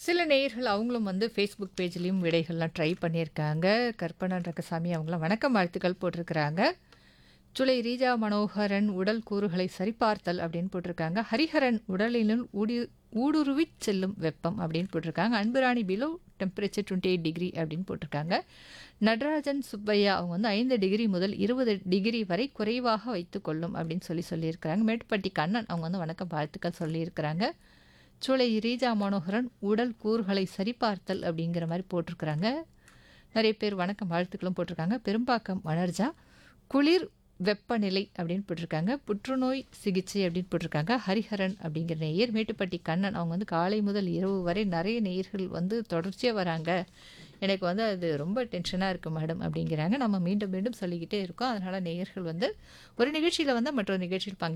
சில நேயர்கள் அவங்களும் வந்து ஃபேஸ்புக் பேஜ்லேயும் விடைகள்லாம் ட்ரை பண்ணியிருக்காங்க கற்பனா ரங்கசாமி அவங்களாம் வணக்கம் வாழ்த்துக்கள் போட்டிருக்கிறாங்க சுலை ரீஜா மனோகரன் உடல் கூறுகளை சரிபார்த்தல் அப்படின்னு போட்டிருக்காங்க ஹரிஹரன் உடலினுள் ஊடி ஊடுருவிச் செல்லும் வெப்பம் அப்படின்னு போட்டிருக்காங்க Anburani below temperature twenty eight degree அப்படின்னு போட்டிருக்காங்க நடராஜன் சுப்பையா அவங்க வந்து ஐந்து டிகிரி முதல் இருபது டிகிரி வரை குறைவாக வைத்து கொள்ளும் அப்படின்னு சொல்லி சொல்லியிருக்கிறாங்க மேட்டுப்பட்டி கண்ணன் அவங்க வந்து வணக்கம் வாழ்த்துக்கள் சொல்லியிருக்கிறாங்க சூளை ரீஜா மனோகரன் உடல் கூறுகளை சரிபார்த்தல் அப்படிங்கிற மாதிரி போட்டிருக்கிறாங்க நிறைய பேர் வணக்கம் வாழ்த்துக்களும் போட்டிருக்காங்க பெரும்பாக்கம் வளர்ஜா குளிர் வெப்பநிலை அப்படின்னு போட்டிருக்காங்க புற்றுநோய் சிகிச்சை அப்படின்னு போட்டிருக்காங்க ஹரிஹரன் அப்படிங்கிற நேயர் மேட்டுப்பட்டி கண்ணன் அவங்க வந்து காலை முதல் இரவு வரை நிறைய நேயர்கள் வந்து தொடர்ச்சியாக வராங்க எனக்கு வந்து அது ரொம்ப டென்ஷனாக இருக்குது மேடம் அப்படிங்கிறாங்க நம்ம மீண்டும் மீண்டும் சொல்லிக்கிட்டே இருக்கோம் அதனால் நேயர்கள் வந்து ஒரு நிகழ்ச்சியில் வந்து மற்றொரு நிகழ்ச்சியில் பங்கு